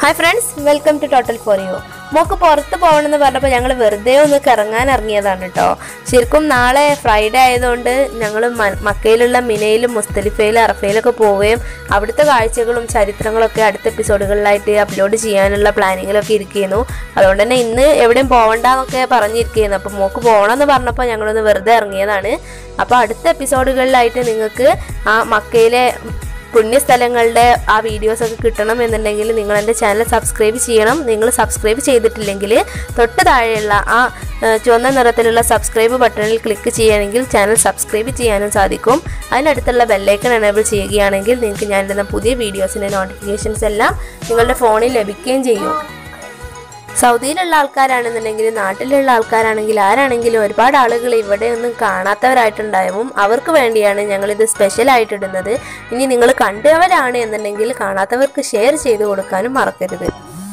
hi friends welcome to total for you mock പുറത്ത് പോകണമെന്ന് പറഞ്ഞപ്പോൾ ഞങ്ങൾ വെറുതെ ഒന്ന് കറങ്ങാൻ ഇറങ്ങിയതാണ് കേട്ടോ ശരിക്കും നാളെ ഫ്രൈഡേ ആയതുകൊണ്ട് ഞങ്ങൾ മക്കയിലുള്ള മിനയിലും മുസ്തലിഫയിലും അറഫയിലൊക്കെ പോവുകയും അവിടുത്തെ കാഴ്ചകളും ചരിത്രങ്ങളൊക്കെ അടുത്ത എപ്പിസോഡുകളിലായിട്ട് അപ്ലോഡ് ചെയ്യാനുള്ള പ്ലാനിങ്ങിലൊക്കെ ഇരിക്കുന്നു അതുകൊണ്ട് തന്നെ ഇന്ന് എവിടെയും പോകണ്ടെന്നൊക്കെ പറഞ്ഞിരിക്കുന്നു അപ്പോൾ മോക്ക് പോകണമെന്ന് പറഞ്ഞപ്പോൾ ഞങ്ങളൊന്ന് വെറുതെ ഇറങ്ങിയതാണ് അപ്പോൾ അടുത്ത എപ്പിസോഡുകളിലായിട്ട് നിങ്ങൾക്ക് ആ മക്കയിലെ പുണ്യസ്ഥലങ്ങളുടെ ആ വീഡിയോസ് ഒക്കെ കിട്ടണം എന്നുണ്ടെങ്കിൽ നിങ്ങൾ എൻ്റെ ചാനൽ സബ്സ്ക്രൈബ് ചെയ്യണം നിങ്ങൾ സബ്സ്ക്രൈബ് ചെയ്തിട്ടില്ലെങ്കിൽ തൊട്ട് താഴെയുള്ള ആ ഏ, ചുവന്ന നിറത്തിലുള്ള സബ്സ്ക്രൈബ് ബട്ടണിൽ ക്ലിക്ക് ചെയ്യുകയാണെങ്കിൽ ചാനൽ സബ്സ്ക്രൈബ് ചെയ്യാനും സാധിക്കും അതിനടുത്തുള്ള ബെല്ലൈക്കൺ എനേബിൾ ചെയ്യുകയാണെങ്കിൽ നിങ്ങൾക്ക് ഞാൻ ഇടുന്ന പുതിയ വീഡിയോസിൻ്റെ നോട്ടിഫിക്കേഷൻസ് എല്ലാം നിങ്ങളുടെ ഫോണിൽ ലഭിക്കുകയും ചെയ്യും സൗദിയിലുള്ള ആൾക്കാരാണെന്നുണ്ടെങ്കിൽ നാട്ടിലുള്ള ആൾക്കാരാണെങ്കിൽ ആരാണെങ്കിലും ഒരുപാട് ആളുകൾ ഇവിടെ ഒന്നും കാണാത്തവരായിട്ടുണ്ടാവും അവർക്ക് വേണ്ടിയാണ് ഞങ്ങളിത് സ്പെഷ്യൽ ആയിട്ട് ഇടുന്നത് ഇനി നിങ്ങൾ കണ്ടവരാണ് എന്നുണ്ടെങ്കിൽ കാണാത്തവർക്ക് ഷെയർ ചെയ്ത് കൊടുക്കാനും മറക്കരുത്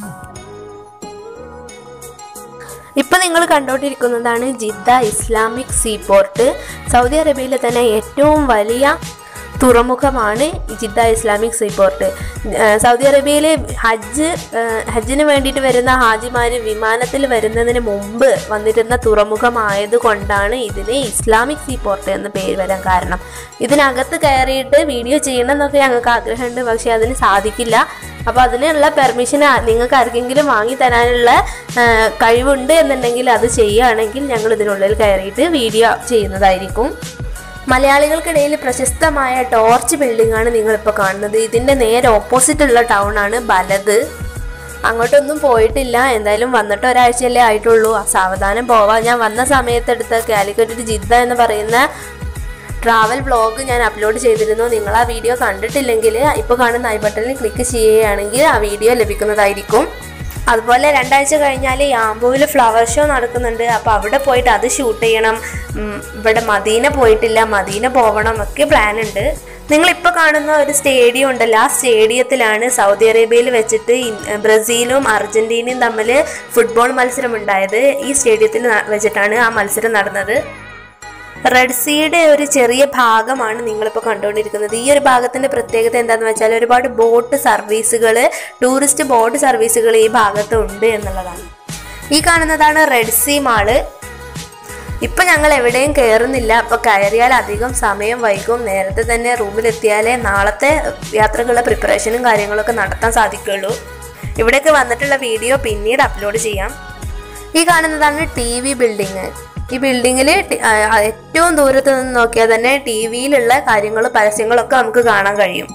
ഇപ്പൊ നിങ്ങൾ കണ്ടോണ്ടിരിക്കുന്നതാണ് ജിദ്ദ ഇസ്ലാമിക് സീപോർട്ട് സൗദി അറേബ്യയിലെ തന്നെ ഏറ്റവും വലിയ തുറമുഖമാണ് ഈ ജിദ്ദ ഇസ്ലാമിക് സീപോർട്ട് ഏഹ് സൗദി അറേബ്യയിൽ ഹജ്ജ് ഏഹ് ഹജ്ജിന് വേണ്ടിയിട്ട് വരുന്ന ഹാജിമാർ വിമാനത്തിൽ വരുന്നതിന് മുമ്പ് വന്നിരുന്ന തുറമുഖമായത് കൊണ്ടാണ് ഇതിന് ഇസ്ലാമിക് സീപോർട്ട് എന്ന പേര് വരാൻ കാരണം ഇതിനകത്ത് കയറിയിട്ട് വീഡിയോ ചെയ്യണം എന്നൊക്കെ ഞങ്ങൾക്ക് ആഗ്രഹമുണ്ട് പക്ഷെ അതിന് സാധിക്കില്ല അപ്പോൾ അതിനുള്ള പെർമിഷൻ നിങ്ങൾക്ക് ആർക്കെങ്കിലും വാങ്ങി തരാനുള്ള ആ, കഴിവുണ്ട് എന്നുണ്ടെങ്കിൽ അത് ചെയ്യുകയാണെങ്കിൽ ഞങ്ങൾ ഇതിനുള്ളിൽ കയറിയിട്ട് വീഡിയോ ചെയ്യുന്നതായിരിക്കും മലയാളികൾക്കിടയിൽ പ്രശസ്തമായ ടോർച്ച് ബിൽഡിംഗ് ആണ് നിങ്ങളിപ്പോൾ കാണുന്നത് ഇതിൻ്റെ നേരെ ഓപ്പോസിറ്റ് ഉള്ള ടൗൺ ആണ് ബലത് അങ്ങോട്ടൊന്നും പോയിട്ടില്ല എന്തായാലും വന്നിട്ട് ഒരാഴ്ചയല്ലേ ആയിട്ടുള്ളൂ ആ സാവധാനം പോവാം ഞാൻ വന്ന സമയത്ത് എടുത്ത കാലിക്കറ്റ് ജിദ്ദ എന്ന് പറയുന്ന ട്രാവൽ വ്ളോഗ് ഞാൻ അപ്ലോഡ് ചെയ്തിരുന്നു നിങ്ങൾ ആ വീഡിയോ കണ്ടിട്ടില്ലെങ്കിൽ ഇപ്പോൾ കാണുന്ന ഐ ബട്ടണിൽ ക്ലിക്ക് ചെയ്യുകയാണെങ്കിൽ ആ വീഡിയോ ലഭിക്കുന്നതായിരിക്കും അതുപോലെ രണ്ടാഴ്ച കഴിഞ്ഞാൽ യാമ്പൂവിൽ ഫ്ലവർ ഷോ നടക്കുന്നുണ്ട് അപ്പോൾ അവിടെ പോയിട്ട് അത് ഷൂട്ട് ചെയ്യണം ഉം, ഇവിടെ മദീന പോയിട്ടില്ല മദീന പോകണം ഒക്കെ പ്ലാൻ ഉണ്ട് നിങ്ങൾ ഇപ്പോൾ കാണുന്ന ഒരു സ്റ്റേഡിയം ഉണ്ടല്ലോ ആ സ്റ്റേഡിയത്തിലാണ് സൗദി അറേബ്യയിൽ വെച്ചിട്ട് ഇൻ- ബ്രസീലും അർജന്റീനയും തമ്മിൽ ഫുട്ബോൾ മത്സരം ഉണ്ടായത് ഈ സ്റ്റേഡിയത്തിൽ ന- വെച്ചിട്ടാണ് ആ മത്സരം നടന്നത് റെഡ് സീയുടെ ഒരു ചെറിയ ഭാഗമാണ് നിങ്ങളിപ്പോൾ കണ്ടുകൊണ്ടിരിക്കുന്നത് ഈ ഒരു ഭാഗത്തിന്റെ പ്രത്യേകത എന്താണെന്ന് വെച്ചാൽ ഒരുപാട് ബോട്ട് സർവീസുകൾ ടൂറിസ്റ്റ് ബോട്ട് സർവീസുകൾ ഈ ഭാഗത്ത് ഉണ്ട് എന്നുള്ളതാണ് ഈ കാണുന്നതാണ് റെഡ് സീ മാള് ഇപ്പൊ ഞങ്ങൾ എവിടെയും കയറുന്നില്ല അപ്പൊ കയറിയാൽ അധികം സമയം വൈകും നേരത്തെ തന്നെ റൂമിലെത്തിയാലേ നാളത്തെ യാത്രക്കുള്ള പ്രിപ്പറേഷനും കാര്യങ്ങളൊക്കെ നടത്താൻ സാധിക്കുള്ളൂ ഇവിടേക്ക് വന്നിട്ടുള്ള വീഡിയോ പിന്നീട് അപ്ലോഡ് ചെയ്യാം ഈ കാണുന്നതാണ് ടി വി ബിൽഡിങ് ഈ ബിൽഡിങ്ങിൽ ഏറ്റവും ദൂരത്ത് നിന്ന് നോക്കിയാൽ തന്നെ ടി വിയിലുള്ള കാര്യങ്ങളും പരസ്യങ്ങളൊക്കെ നമുക്ക് കാണാൻ കഴിയും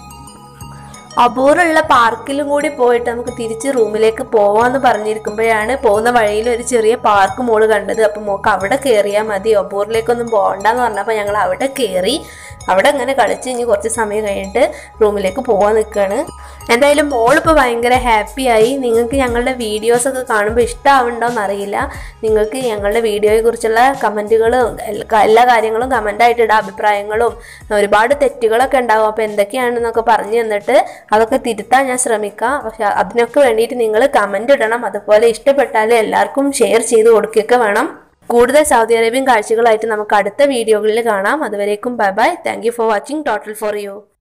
അപൂർവമുള്ള പാർക്കിലും കൂടി പോയിട്ട് നമുക്ക് തിരിച്ച് റൂമിലേക്ക് പോവാന്ന് പറഞ്ഞിരിക്കുമ്പോഴാണ് പോകുന്ന വഴിയിൽ ഒരു ചെറിയ പാർക്ക് മോള് കണ്ടത് അപ്പം മോക്ക് അവിടെ കയറിയാൽ മതി ഒബൂറിലേക്കൊന്നും പോകണ്ടെന്ന് പറഞ്ഞപ്പോൾ ഞങ്ങൾ അവിടെ കയറി അവിടെ അങ്ങനെ കളിച്ച് ഇനി കുറച്ച് സമയം കഴിഞ്ഞിട്ട് റൂമിലേക്ക് പോകാൻ നിൽക്കുകയാണ് എന്തായാലും മോളിപ്പോൾ ഭയങ്കര ഹാപ്പിയായി നിങ്ങൾക്ക് ഞങ്ങളുടെ വീഡിയോസൊക്കെ കാണുമ്പോൾ ഇഷ്ടമാവുണ്ടോയെന്ന് അറിയില്ല നിങ്ങൾക്ക് ഞങ്ങളുടെ വീഡിയോയെ കുറിച്ചുള്ള കമൻറ്റുകളും എല്ലാ കാര്യങ്ങളും കമൻ്റായിട്ട് ഇടാം അഭിപ്രായങ്ങളും ഒരുപാട് തെറ്റുകളൊക്കെ ഉണ്ടാവും അപ്പോൾ എന്തൊക്കെയാണെന്നൊക്കെ പറഞ്ഞു തന്നിട്ട് അതൊക്കെ തിരുത്താൻ ഞാൻ ശ്രമിക്കാം പക്ഷെ അതിനൊക്കെ വേണ്ടിയിട്ട് നിങ്ങൾ കമൻ്റ് ഇടണം അതുപോലെ ഇഷ്ടപ്പെട്ടാൽ എല്ലാവർക്കും ഷെയർ ചെയ്ത് കൊടുക്കുകയൊക്കെ വേണം കൂടുതൽ സൗദി അറേബ്യൻ കാഴ്ചകളായിട്ട് നമുക്ക് അടുത്ത വീഡിയോകളിൽ കാണാം അതുവരേക്കും bye bye thank you for watching total for U